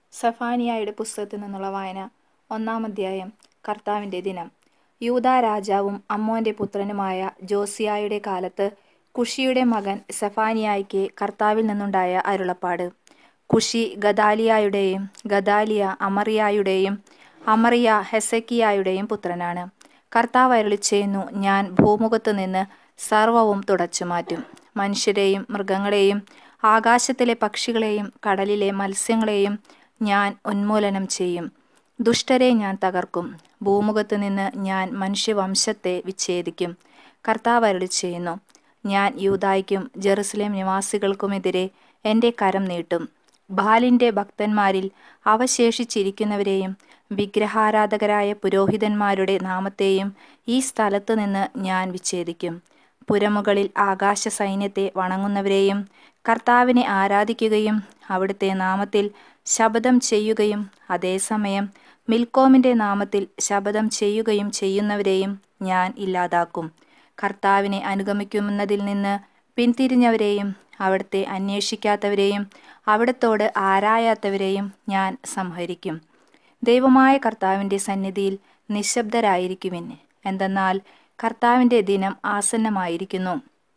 സഫാനിയായുടെ പുസ്തകത്തിൽ നിന്നുള്ള വായന ഒന്നാം അധ്യായം കർത്താവിൻ്റെ ദിനം യൂദാ രാജാവും അമ്മോൻ്റെ പുത്രനുമായ ജോസിയായുടെ കാലത്ത് കുഷിയുടെ മകൻ സെഫാനിയായ്ക്ക് കർത്താവിൽ നിന്നുണ്ടായ അരുളപ്പാട് കുഷി ഗദാലിയായുടെയും ഗദാലിയ അമറിയായുടെയും അമറിയ ഹെസക്കിയായുടെയും പുത്രനാണ് കർത്താവ് അരുളി ചെയ്യുന്നു ഞാൻ ഭൂമുഖത്ത് നിന്ന് സർവവും തുടച്ചു മാറ്റും മനുഷ്യരെയും മൃഗങ്ങളെയും ആകാശത്തിലെ പക്ഷികളെയും കടലിലെ മത്സ്യങ്ങളെയും ഞാൻ ഉന്മൂലനം ചെയ്യും ദുഷ്ടരെ ഞാൻ തകർക്കും ഭൂമുഖത്ത് നിന്ന് ഞാൻ മനുഷ്യവംശത്തെ വിച്ഛേദിക്കും കർത്താവ് അരുളി ചെയ്യുന്നു ഞാൻ യൂതായ്ക്കും ജെറുസലേം നിവാസികൾക്കുമെതിരെ എൻ്റെ കരം നീട്ടും ബാലിൻ്റെ ഭക്തന്മാരിൽ അവശേഷിച്ചിരിക്കുന്നവരെയും വിഗ്രഹാരാധകരായ പുരോഹിതന്മാരുടെ നാമത്തെയും ഈ സ്ഥലത്ത് നിന്ന് ഞാൻ വിച്ഛേദിക്കും പുരമുകളിൽ ആകാശ സൈന്യത്തെ വണങ്ങുന്നവരെയും കർത്താവിനെ ആരാധിക്കുകയും അവിടുത്തെ നാമത്തിൽ ശപഥം ചെയ്യുകയും അതേസമയം മിൽക്കോമിൻ്റെ നാമത്തിൽ ശപഥം ചെയ്യുകയും ചെയ്യുന്നവരെയും ഞാൻ ഇല്ലാതാക്കും കർത്താവിനെ അനുഗമിക്കുന്നതിൽ നിന്ന് പിന്തിരിഞ്ഞവരെയും അവിടുത്തെ അന്വേഷിക്കാത്തവരെയും അവിടത്തോട് ആരായാത്തവരെയും ഞാൻ സംഹരിക്കും ദൈവമായ കർത്താവിൻ്റെ സന്നിധിയിൽ നിശബ്ദരായിരിക്കുവിൻ എന്തെന്നാൽ കർത്താവിൻ്റെ ദിനം ആസന്നമായിരിക്കുന്നു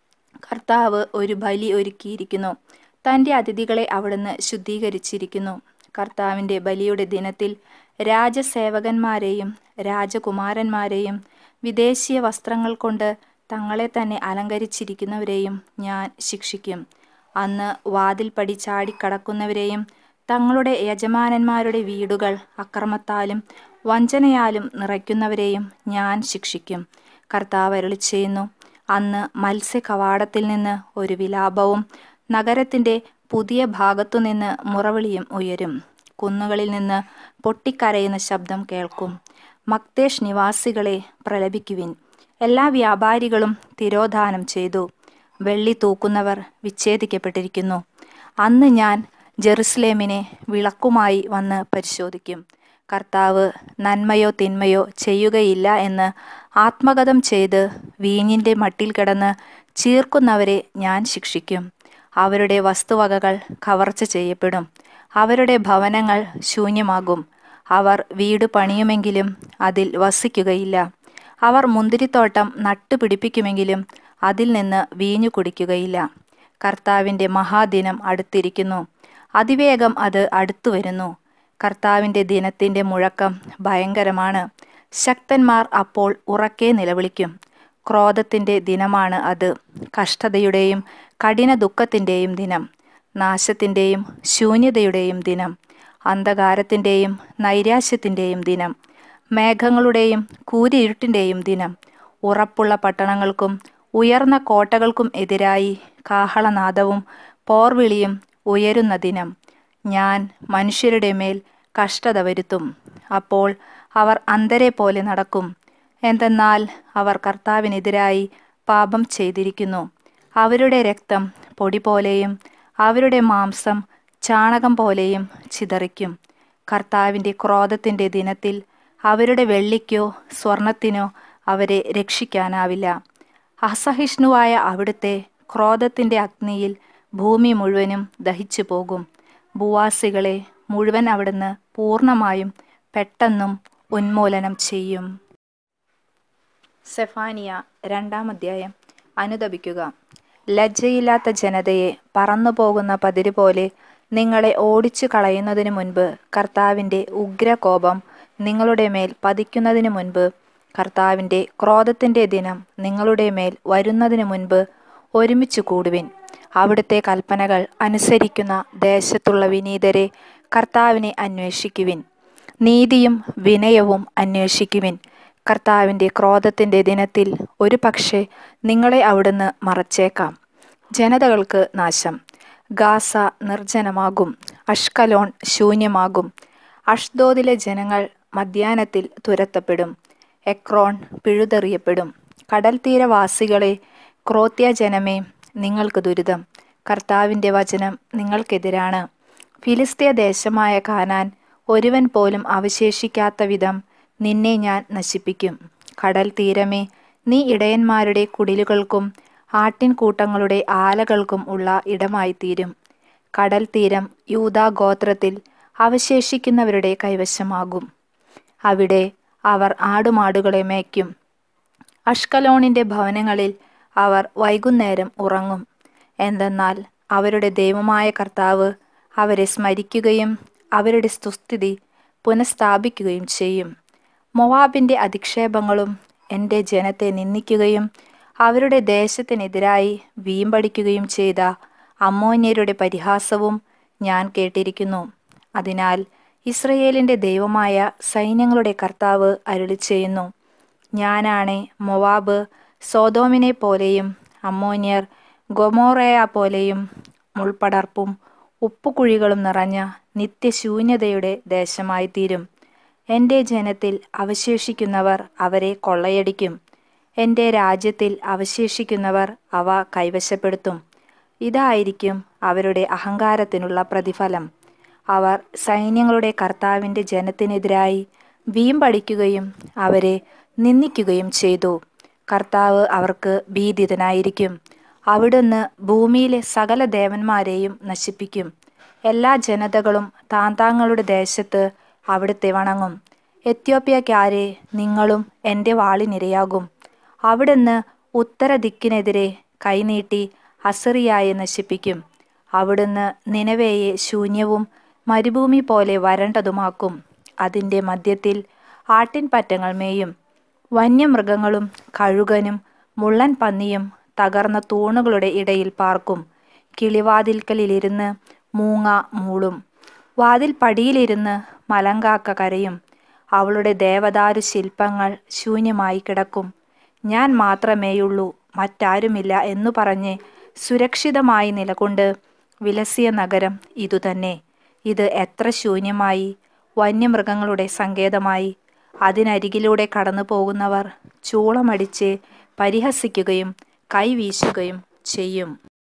കർത്താവ് ഒരു ബലി ഒരുക്കിയിരിക്കുന്നു തൻ്റെ അതിഥികളെ അവിടുന്ന് ശുദ്ധീകരിച്ചിരിക്കുന്നു കർത്താവിൻ്റെ ബലിയുടെ ദിനത്തിൽ രാജസേവകന്മാരെയും രാജകുമാരന്മാരെയും വിദേശീയ വസ്ത്രങ്ങൾ കൊണ്ട് തങ്ങളെ തന്നെ അലങ്കരിച്ചിരിക്കുന്നവരെയും ഞാൻ ശിക്ഷിക്കും അന്ന് വാതിൽപ്പടി ചാടിക്കടക്കുന്നവരെയും തങ്ങളുടെ യജമാനന്മാരുടെ വീടുകൾ അക്രമത്താലും വഞ്ചനയാലും നിറയ്ക്കുന്നവരെയും ഞാൻ ശിക്ഷിക്കും കർത്താവ് അരുളി ചെയ്യുന്നു അന്ന് മത്സ്യകവാടത്തിൽ നിന്ന് ഒരു വിലാപവും നഗരത്തിൻ്റെ പുതിയ ഭാഗത്തുനിന്ന് മുറവിളിയും ഉയരും കുന്നുകളിൽ നിന്ന് പൊട്ടിക്കരയുന്ന ശബ്ദം കേൾക്കും മക്തേഷ് നിവാസികളെ പ്രലപിക്കുവിൻ എല്ലാ വ്യാപാരികളും തിരോധാനം ചെയ്തു വെള്ളി തൂക്കുന്നവർ വിച്ഛേദിക്കപ്പെട്ടിരിക്കുന്നു അന്ന് ഞാൻ ജെറുസലേമിനെ വിളക്കുമായി വന്ന് പരിശോധിക്കും കർത്താവ് നന്മയോ തിന്മയോ ചെയ്യുകയില്ല എന്ന് ആത്മഗതം ചെയ്ത് വീഞ്ഞിൻ്റെ മട്ടിൽ കിടന്ന് ചീർക്കുന്നവരെ ഞാൻ ശിക്ഷിക്കും അവരുടെ വസ്തുവകകൾ കവർച്ച ചെയ്യപ്പെടും അവരുടെ ഭവനങ്ങൾ ശൂന്യമാകും അവർ വീട് പണിയുമെങ്കിലും അതിൽ വസിക്കുകയില്ല അവർ മുന്തിരിത്തോട്ടം നട്ടുപിടിപ്പിക്കുമെങ്കിലും അതിൽ നിന്ന് വീഞ്ഞു കുടിക്കുകയില്ല കർത്താവിൻ്റെ മഹാദിനം അടുത്തിരിക്കുന്നു അതിവേഗം അത് അടുത്തു വരുന്നു കർത്താവിൻ്റെ ദിനത്തിൻ്റെ മുഴക്കം ഭയങ്കരമാണ് ശക്തന്മാർ അപ്പോൾ ഉറക്കെ നിലവിളിക്കും ക്രോധത്തിൻ്റെ ദിനമാണ് അത് കഷ്ടതയുടെയും കഠിന ദുഃഖത്തിൻ്റെയും ദിനം നാശത്തിൻ്റെയും ശൂന്യതയുടെയും ദിനം അന്ധകാരത്തിൻ്റെയും നൈരാശ്യത്തിൻ്റെയും ദിനം മേഘങ്ങളുടെയും കൂരിരുട്ടിൻ്റെയും ദിനം ഉറപ്പുള്ള പട്ടണങ്ങൾക്കും ഉയർന്ന കോട്ടകൾക്കും എതിരായി കാഹളനാദവും പോർവിളിയും ഉയരുന്ന ദിനം ഞാൻ മനുഷ്യരുടെ മേൽ കഷ്ടത വരുത്തും അപ്പോൾ അവർ അന്തരെ പോലെ നടക്കും എന്തെന്നാൽ അവർ കർത്താവിനെതിരായി പാപം ചെയ്തിരിക്കുന്നു അവരുടെ രക്തം പൊടി പോലെയും അവരുടെ മാംസം ചാണകം പോലെയും ചിതറിക്കും കർത്താവിൻ്റെ ക്രോധത്തിൻ്റെ ദിനത്തിൽ അവരുടെ വെള്ളിക്കോ സ്വർണത്തിനോ അവരെ രക്ഷിക്കാനാവില്ല അസഹിഷ്ണുവായ അവിടുത്തെ ക്രോധത്തിൻ്റെ അഗ്നിയിൽ ഭൂമി മുഴുവനും ദഹിച്ചു പോകും ഭൂവാസികളെ മുഴുവൻ അവിടുന്ന് പൂർണ്ണമായും പെട്ടെന്നും ഉന്മൂലനം ചെയ്യും സെഫാനിയ രണ്ടാം അധ്യായം അനുദപിക്കുക ലജ്ജയില്ലാത്ത ജനതയെ പറന്നു പോകുന്ന പതിര് പോലെ നിങ്ങളെ ഓടിച്ചു കളയുന്നതിനു മുൻപ് കർത്താവിൻ്റെ ഉഗ്രകോപം നിങ്ങളുടെ മേൽ പതിക്കുന്നതിനു മുൻപ് കർത്താവിൻ്റെ ക്രോധത്തിൻ്റെ ദിനം നിങ്ങളുടെ മേൽ വരുന്നതിനു മുൻപ് ഒരുമിച്ച് കൂടുവിൻ അവിടുത്തെ കൽപ്പനകൾ അനുസരിക്കുന്ന ദേശത്തുള്ള വിനീതരെ കർത്താവിനെ അന്വേഷിക്കുവിൻ നീതിയും വിനയവും അന്വേഷിക്കുവിൻ കർത്താവിൻ്റെ ക്രോധത്തിൻ്റെ ദിനത്തിൽ ഒരു പക്ഷേ നിങ്ങളെ അവിടുന്ന് മറച്ചേക്കാം ജനതകൾക്ക് നാശം ഗാസ നിർജ്ജനമാകും അഷ്കലോൺ ശൂന്യമാകും അഷ്ദോദിലെ ജനങ്ങൾ മധ്യാനത്തിൽ തുരത്തപ്പെടും എക്രോൺ പിഴുതെറിയപ്പെടും കടൽ തീരവാസികളെ ക്രോത്യ ജനമേ നിങ്ങൾക്ക് ദുരിതം കർത്താവിൻ്റെ വചനം നിങ്ങൾക്കെതിരാണ് ഫിലിസ്തീയ ദേശമായ കാനാൻ ഒരുവൻ പോലും അവശേഷിക്കാത്ത വിധം നിന്നെ ഞാൻ നശിപ്പിക്കും കടൽ തീരമേ നീ ഇടയന്മാരുടെ കുടിലുകൾക്കും ആട്ടിൻകൂട്ടങ്ങളുടെ ആലകൾക്കും ഉള്ള ഇടമായിത്തീരും കടൽ തീരം യൂദാ ഗോത്രത്തിൽ അവശേഷിക്കുന്നവരുടെ കൈവശമാകും അവിടെ അവർ ആടുമാടുകളെ മേയ്ക്കും അഷ്കലോണിൻ്റെ ഭവനങ്ങളിൽ അവർ വൈകുന്നേരം ഉറങ്ങും എന്തെന്നാൽ അവരുടെ ദൈവമായ കർത്താവ് അവരെ സ്മരിക്കുകയും അവരുടെ സ്തുസ്ഥിതി പുനഃസ്ഥാപിക്കുകയും ചെയ്യും മൊവാബിൻ്റെ അധിക്ഷേപങ്ങളും എൻ്റെ ജനത്തെ നിന്ദിക്കുകയും അവരുടെ ദേശത്തിനെതിരായി വീമ്പടിക്കുകയും ചെയ്ത അമ്മോന്യരുടെ പരിഹാസവും ഞാൻ കേട്ടിരിക്കുന്നു അതിനാൽ ഇസ്രയേലിൻ്റെ ദൈവമായ സൈന്യങ്ങളുടെ കർത്താവ് അരുളി ചെയ്യുന്നു ഞാനാണ് മൊവാബ് സോതോമിനെ പോലെയും അമ്മോന്യർ ഗൊമോറയ പോലെയും മുൾപടർപ്പും ഉപ്പുകുഴികളും നിറഞ്ഞ നിത്യശൂന്യതയുടെ ദേശമായി തീരും എൻ്റെ ജനത്തിൽ അവശേഷിക്കുന്നവർ അവരെ കൊള്ളയടിക്കും എൻ്റെ രാജ്യത്തിൽ അവശേഷിക്കുന്നവർ അവ കൈവശപ്പെടുത്തും ഇതായിരിക്കും അവരുടെ അഹങ്കാരത്തിനുള്ള പ്രതിഫലം അവർ സൈന്യങ്ങളുടെ കർത്താവിൻ്റെ ജനത്തിനെതിരായി വീമ്പടിക്കുകയും അവരെ നിന്ദിക്കുകയും ചെയ്തു കർത്താവ് അവർക്ക് ഭീതിതനായിരിക്കും അവിടുന്ന് ഭൂമിയിലെ സകല ദേവന്മാരെയും നശിപ്പിക്കും എല്ലാ ജനതകളും താന്താങ്ങളുടെ ദേശത്ത് അവിടുത്തെ വണങ്ങും എത്യോപ്യക്കാരെ നിങ്ങളും എൻ്റെ വാളിനിരയാകും അവിടുന്ന് ഉത്തര ദിക്കിനെതിരെ കൈനീട്ടി അസറിയായെ നശിപ്പിക്കും അവിടുന്ന് നിലവയെ ശൂന്യവും മരുഭൂമി പോലെ വരണ്ടതുമാക്കും അതിൻ്റെ മധ്യത്തിൽ ആട്ടിൻപറ്റങ്ങൾ മേയും വന്യമൃഗങ്ങളും കഴുകനും മുള്ളൻ പന്നിയും തകർന്ന തൂണുകളുടെ ഇടയിൽ പാർക്കും കിളിവാതിൽക്കലിരുന്ന് മൂങ്ങ മൂളും വാതിൽ പടിയിലിരുന്ന് മലങ്കാക്ക കരയും അവളുടെ ദേവദാരു ശില്പങ്ങൾ ശൂന്യമായി കിടക്കും ഞാൻ മാത്രമേയുള്ളൂ മറ്റാരുമില്ല എന്നു പറഞ്ഞ് സുരക്ഷിതമായി നിലകൊണ്ട് വിലസിയ നഗരം ഇതുതന്നെ ഇത് എത്ര ശൂന്യമായി വന്യമൃഗങ്ങളുടെ സങ്കേതമായി അതിനരികിലൂടെ കടന്നു പോകുന്നവർ ചൂളമടിച്ച് പരിഹസിക്കുകയും കൈവീശുകയും ചെയ്യും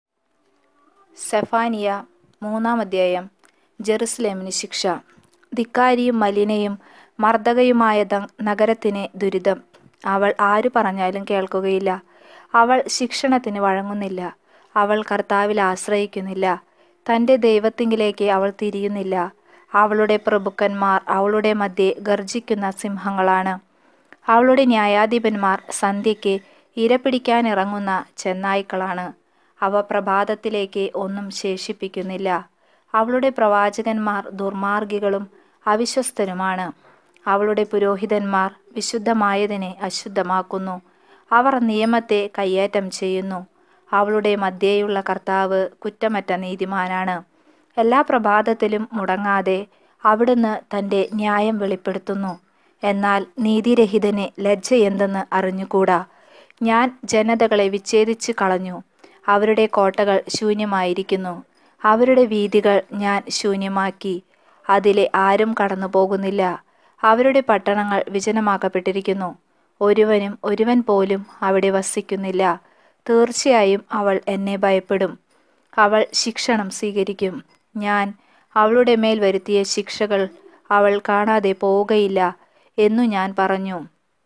സെഫാനിയ മൂന്നാം അധ്യായം ജെറുസലേമിന് ശിക്ഷ ധിക്കാരിയും മലിനയും മർദ്ദകയുമായ നഗരത്തിന് ദുരിതം അവൾ ആരു പറഞ്ഞാലും കേൾക്കുകയില്ല അവൾ ശിക്ഷണത്തിന് വഴങ്ങുന്നില്ല അവൾ കർത്താവിൽ ആശ്രയിക്കുന്നില്ല തൻ്റെ ദൈവത്തിങ്കിലേക്ക് അവൾ തിരിയുന്നില്ല അവളുടെ പ്രഭുക്കന്മാർ അവളുടെ മധ്യേ ഗർജിക്കുന്ന സിംഹങ്ങളാണ് അവളുടെ ന്യായാധിപന്മാർ സന്ധ്യയ്ക്ക് ഇരപിടിക്കാനിറങ്ങുന്ന ചെന്നായ്ക്കളാണ് അവ പ്രഭാതത്തിലേക്ക് ഒന്നും ശേഷിപ്പിക്കുന്നില്ല അവളുടെ പ്രവാചകന്മാർ ദുർമാർഗികളും അവിശ്വസ്തരുമാണ് അവളുടെ പുരോഹിതന്മാർ വിശുദ്ധമായതിനെ അശുദ്ധമാക്കുന്നു അവർ നിയമത്തെ കയ്യേറ്റം ചെയ്യുന്നു അവളുടെ മധ്യേയുള്ള കർത്താവ് കുറ്റമറ്റ നീതിമാനാണ് എല്ലാ പ്രഭാതത്തിലും മുടങ്ങാതെ അവിടുന്ന് തൻ്റെ ന്യായം വെളിപ്പെടുത്തുന്നു എന്നാൽ നീതിരഹിതന് ലജ്ജയെന്തെന്ന് അറിഞ്ഞുകൂടാ ഞാൻ ജനതകളെ വിച്ഛേദിച്ച് കളഞ്ഞു അവരുടെ കോട്ടകൾ ശൂന്യമായിരിക്കുന്നു അവരുടെ വീതികൾ ഞാൻ ശൂന്യമാക്കി അതിലെ ആരും കടന്നു പോകുന്നില്ല അവരുടെ പട്ടണങ്ങൾ വിജനമാക്കപ്പെട്ടിരിക്കുന്നു ഒരുവനും ഒരുവൻ പോലും അവിടെ വസിക്കുന്നില്ല തീർച്ചയായും അവൾ എന്നെ ഭയപ്പെടും അവൾ ശിക്ഷണം സ്വീകരിക്കും ഞാൻ അവളുടെ മേൽ വരുത്തിയ ശിക്ഷകൾ അവൾ കാണാതെ പോവുകയില്ല എന്നു ഞാൻ പറഞ്ഞു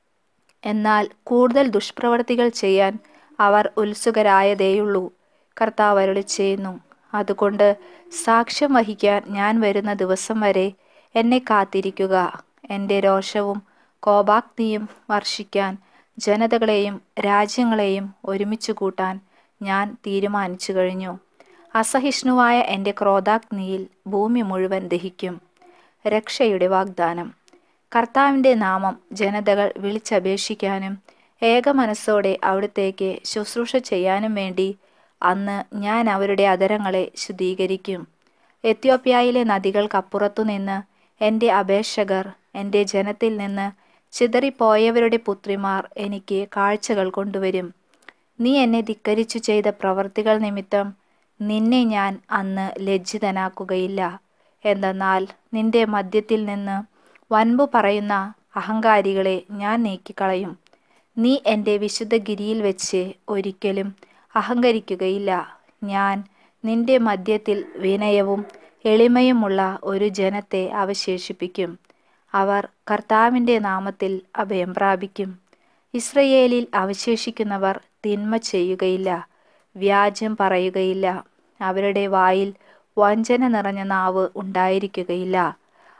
എന്നാൽ കൂടുതൽ ദുഷ്പ്രവർത്തികൾ ചെയ്യാൻ അവർ ഉത്സുകരായതേയുള്ളൂ കർത്താവ് അരുളി ചെയ്യുന്നു അതുകൊണ്ട് സാക്ഷ്യം വഹിക്കാൻ ഞാൻ വരുന്ന ദിവസം വരെ എന്നെ കാത്തിരിക്കുക എൻ്റെ രോഷവും കോപാഗ്നിയും വർഷിക്കാൻ ജനതകളെയും രാജ്യങ്ങളെയും ഒരുമിച്ച് കൂട്ടാൻ ഞാൻ തീരുമാനിച്ചു കഴിഞ്ഞു അസഹിഷ്ണുവായ എൻ്റെ ക്രോധാഗ്നിയിൽ ഭൂമി മുഴുവൻ ദഹിക്കും രക്ഷയുടെ വാഗ്ദാനം കർത്താവിൻ്റെ നാമം ജനതകൾ വിളിച്ചപേക്ഷിക്കാനും ഏകമനസ്സോടെ അവിടുത്തേക്ക് ശുശ്രൂഷ ചെയ്യാനും വേണ്ടി അന്ന് ഞാൻ അവരുടെ അതരങ്ങളെ ശുദ്ധീകരിക്കും എത്യോപ്യയിലെ നദികൾക്കപ്പുറത്തു നിന്ന് എൻ്റെ അപേക്ഷകർ എൻ്റെ ജനത്തിൽ നിന്ന് ചിതറിപ്പോയവരുടെ പുത്രിമാർ എനിക്ക് കാഴ്ചകൾ കൊണ്ടുവരും നീ എന്നെ ധിക്കരിച്ചു ചെയ്ത പ്രവർത്തികൾ നിമിത്തം നിന്നെ ഞാൻ അന്ന് ലജ്ജിതനാക്കുകയില്ല എന്തെന്നാൽ നിന്റെ മധ്യത്തിൽ നിന്ന് വൻപു പറയുന്ന അഹങ്കാരികളെ ഞാൻ നീക്കിക്കളയും നീ എൻ്റെ വിശുദ്ധ ഗിരിയിൽ വെച്ച് ഒരിക്കലും അഹങ്കരിക്കുകയില്ല ഞാൻ നിന്റെ മധ്യത്തിൽ വിനയവും എളിമയുമുള്ള ഒരു ജനത്തെ അവശേഷിപ്പിക്കും അവർ കർത്താവിൻ്റെ നാമത്തിൽ അഭയം പ്രാപിക്കും ഇസ്രയേലിൽ അവശേഷിക്കുന്നവർ തിന്മ ചെയ്യുകയില്ല വ്യാജം പറയുകയില്ല അവരുടെ വായിൽ വഞ്ചന നിറഞ്ഞ നാവ് ഉണ്ടായിരിക്കുകയില്ല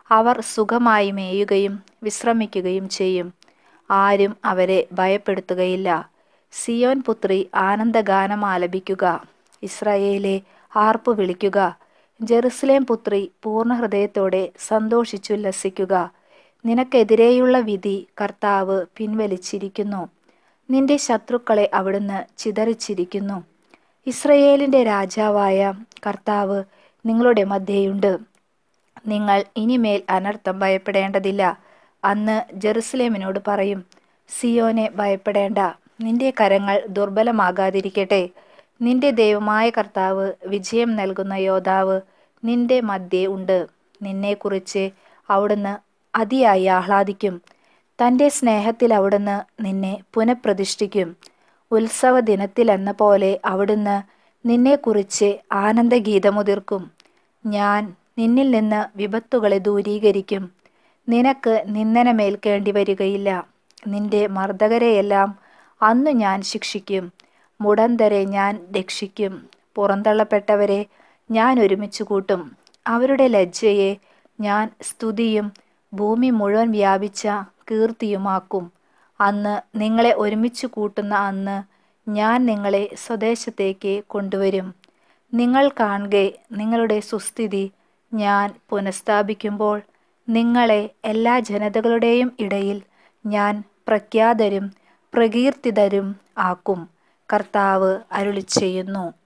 അവർ സുഖമായി മേയുകയും വിശ്രമിക്കുകയും ചെയ്യും ആരും അവരെ ഭയപ്പെടുത്തുകയില്ല സിയോൻ പുത്രി ആനന്ദഗാനം ആലപിക്കുക ഇസ്രായേലെ ആർപ്പു വിളിക്കുക ജെറുസലേം പുത്രി പൂർണ്ണ ഹൃദയത്തോടെ സന്തോഷിച്ചുല്ലസിക്കുക നിനക്കെതിരെയുള്ള വിധി കർത്താവ് പിൻവലിച്ചിരിക്കുന്നു നിന്റെ ശത്രുക്കളെ അവിടുന്ന് ചിതറിച്ചിരിക്കുന്നു ഇസ്രയേലിൻ്റെ രാജാവായ കർത്താവ് നിങ്ങളുടെ മധ്യേയുണ്ട് നിങ്ങൾ ഇനിമേൽ അനർത്ഥം ഭയപ്പെടേണ്ടതില്ല അന്ന് ജെറുസലേമിനോട് പറയും സിയോനെ ഭയപ്പെടേണ്ട നിന്റെ കരങ്ങൾ ദുർബലമാകാതിരിക്കട്ടെ നിന്റെ ദൈവമായ കർത്താവ് വിജയം നൽകുന്ന യോദ്ധാവ് നിന്റെ മധ്യേ ഉണ്ട് നിന്നെക്കുറിച്ച് അവിടുന്ന് അതിയായി ആഹ്ലാദിക്കും തൻ്റെ സ്നേഹത്തിൽ അവിടുന്ന് നിന്നെ പുനഃപ്രതിഷ്ഠിക്കും ഉത്സവ ദിനത്തിലെന്ന പോലെ അവിടുന്ന് നിന്നെക്കുറിച്ച് ആനന്ദഗീതമുതിർക്കും ഞാൻ നിന്നിൽ നിന്ന് വിപത്തുകളെ ദൂരീകരിക്കും നിനക്ക് നിന്ദനമേൽക്കേണ്ടി വരികയില്ല നിന്റെ മർദ്ദകരെയെല്ലാം അന്നു ഞാൻ ശിക്ഷിക്കും മുടന്തരെ ഞാൻ രക്ഷിക്കും പുറന്തള്ളപ്പെട്ടവരെ ഞാൻ ഒരുമിച്ച് കൂട്ടും അവരുടെ ലജ്ജയെ ഞാൻ സ്തുതിയും ഭൂമി മുഴുവൻ വ്യാപിച്ച കീർത്തിയുമാക്കും അന്ന് നിങ്ങളെ ഒരുമിച്ച് കൂട്ടുന്ന അന്ന് ഞാൻ നിങ്ങളെ സ്വദേശത്തേക്ക് കൊണ്ടുവരും നിങ്ങൾ കാണുകെ നിങ്ങളുടെ സുസ്ഥിതി ഞാൻ പുനഃസ്ഥാപിക്കുമ്പോൾ നിങ്ങളെ എല്ലാ ജനതകളുടെയും ഇടയിൽ ഞാൻ പ്രഖ്യാതരും പ്രകീർത്തിതരും ആക്കും കർത്താവ് അരുളി ചെയ്യുന്നു